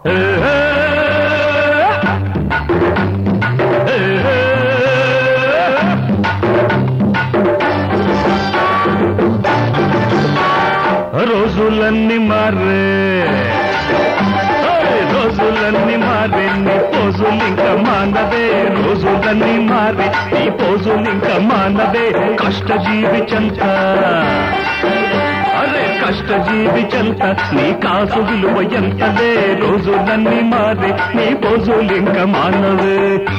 రోజులన్నీ మారే ఓయ్, రోజులన్నీ మారే నీ పోజులు ఇంకా మానవే రోజులన్నీ మారే నీ పోజులు ఇంకా మానవే కష్టజీవి చంత అరే కష్టజీవి చంత నీ కాసు విలువ ఎంతలే రోజులన్నీ మారే నీ పోజులు ఇంకా మానవే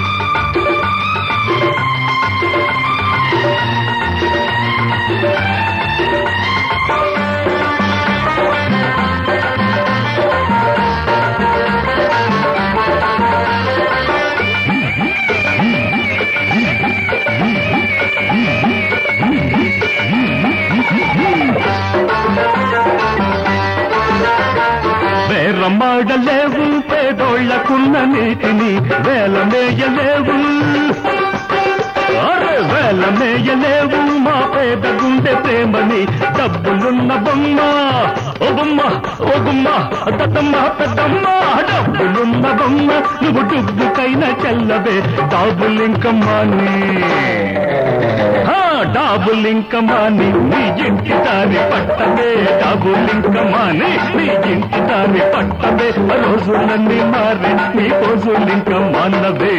వేరమాడలేవు పేదోళ్లకున్న నీతిని వేల మేయలేవు అరే వేల మేయలేవు మా పేద గుండె ప్రేమని డబ్బులున్న బొమ్మ ఓ బొమ్మ ఓ గుమ్మ దద్దమ్మ పెద్దమ్మ డబ్బులున్న బొమ్మ నువ్వు డుబ్బుకైనా చెల్లవే డాబులింకమ్మాని డాబులింకమాని నీ ఇంటి దాని పట్టమే డాబులింకమాని నీ ఇంటి దాని పట్టమే రోజులన్నీ మారే నీ రోజులింక మానవే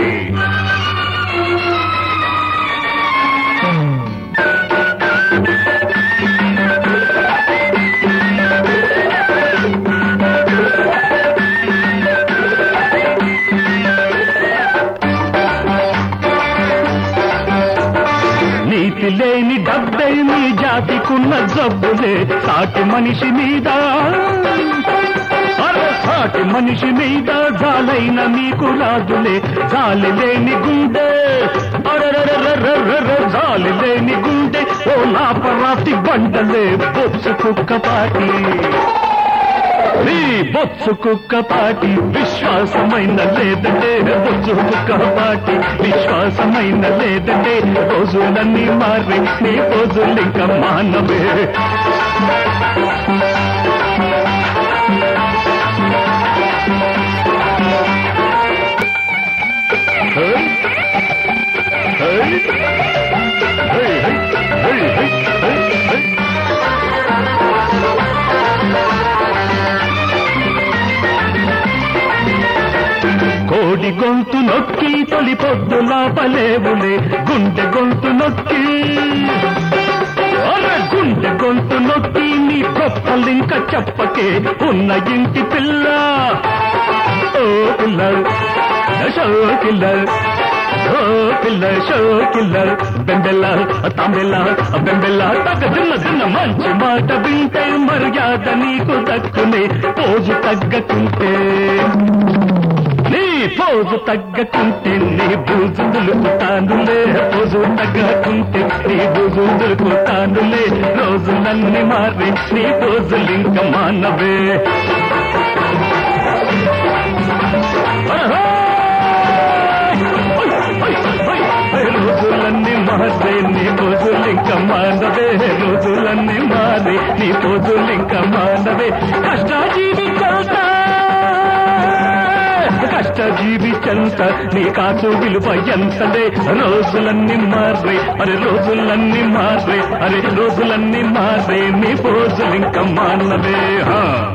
నీతి లేని డబ్బై నీ జాతికున్న జబ్బులే సాటి మనిషి మీద అరే సాటి మనిషి మీద జాలైన మీకు రాజులే జాలి లేని గుండె అరరరరరరర జాలి లేని గుండె ఓ లాపరాతి బండలే బొచ్చు కుక్కపాటి నీ బొచ్చు కుక్క పాటి విశ్వాసమైన లేదంటే బొచ్చు కుక్క పాటి విశ్వాసమైన లేదంటే రోజులన్నీ మారి నీ రోజులు ఇంకా మానవే హై, హై, హై, హై, హై, హై, హై. కోడి గొంతు నొక్కి తొలి పొద్దు లాపలేవులే గుండె గొంతు నొక్కి అరే గుండె గొంతు నొక్కి నీ గొప్పలింక చెప్పకే ఉన్న ఇంటి పిల్ల ఓ పిల్ల షో కిల్లర్ ఓ పిల్ల షో కిల్లర్ బెంబెల్ల తాంబెల్ల బెంబెల్ల తగ్గ చిన్న చిన్న మంచి మాట వింటే మర్యాద నీకు దక్కునే పోజు తగ్గకుంటే నీ పోజు తగ్గకుంటే నీ బూజు దులుపుతానులే పోజు తగ్గకుంటే నీ బూజు దులుపుతానులే రోజులన్నీ మారి నీ రోజులింక మానవే రోజులన్నీ మారే నీ రోజులింక మానవే రోజులన్నీ మారే నీ రోజులింక మానవే కష్టాజీవి చల్తా కష్టజీవి చంత నీ కాసు విలువ ఎంతలే రోజులన్నీ మారే అరే రోజులన్నీ మారే అరే రోజులన్నీ మారే నీ రోజులింక మానవే హా